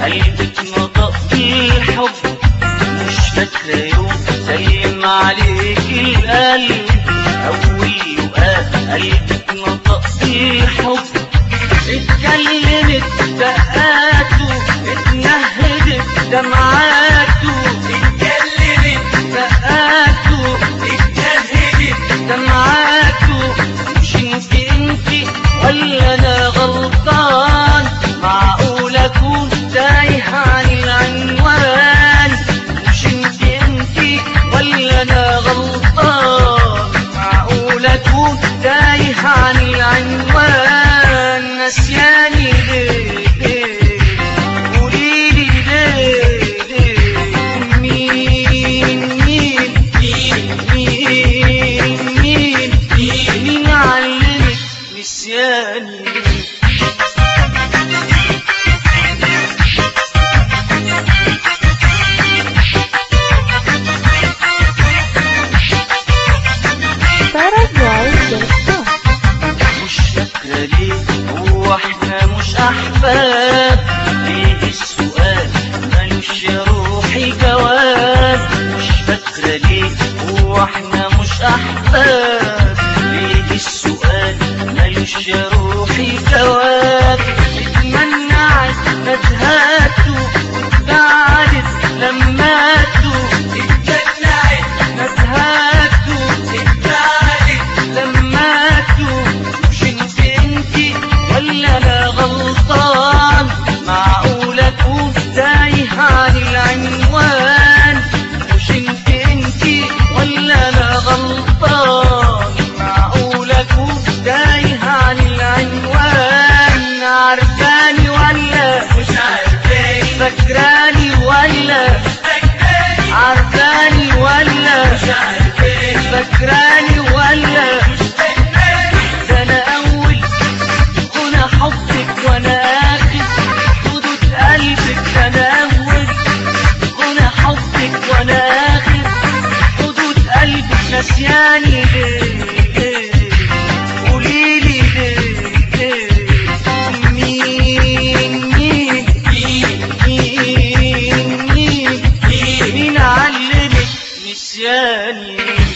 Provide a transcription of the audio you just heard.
قلبك نطق الحب مش فاكرة يوم سلم عليك القلب أول يوقات قلبك نطق الحب اتكلمت دقاته اتنهدت دمعاته اتكلمت دقاته اتنهدت دمعاته مش انت انت ولا انا غلطان معقول اكون تايه عن العنوان مش انت انت ولا انا غلطان معقول اكون تايه عن العنوان نسياني ليه ليه قوليلي ليه ليه مين مين مين مين مين مين علمك نسياني ليه ParaGuys.com مش فاكرة ليه هو احنا مش أحباب ليه السؤال ملوش يا روحي جواب مش فاكرة ليه هو احنا مش أحباب ليه السؤال ملوش يا روحي جواب اتمنعت ندهاته واتبعدت لماته اتمنعت ندهاته اتبعدت لماته مش انت انت ولا انا غلطان معقول اكون تايه عن العنوان مش انت انت ولا انا غلطان معقول اكون تايه عن العنوان عارفاني ولا مش عارفاني فاكراني ولا عارفاني ولا مش عارفاني فاكراني ولا ده انا اول هنا حبك وانا اخر حدود قلبك ده انا اول هنا حبك وانا اخر حدود قلبك نسياني ليه ليه قوليلي ليه ليه مين مين مين مين مين مين علمك نسياني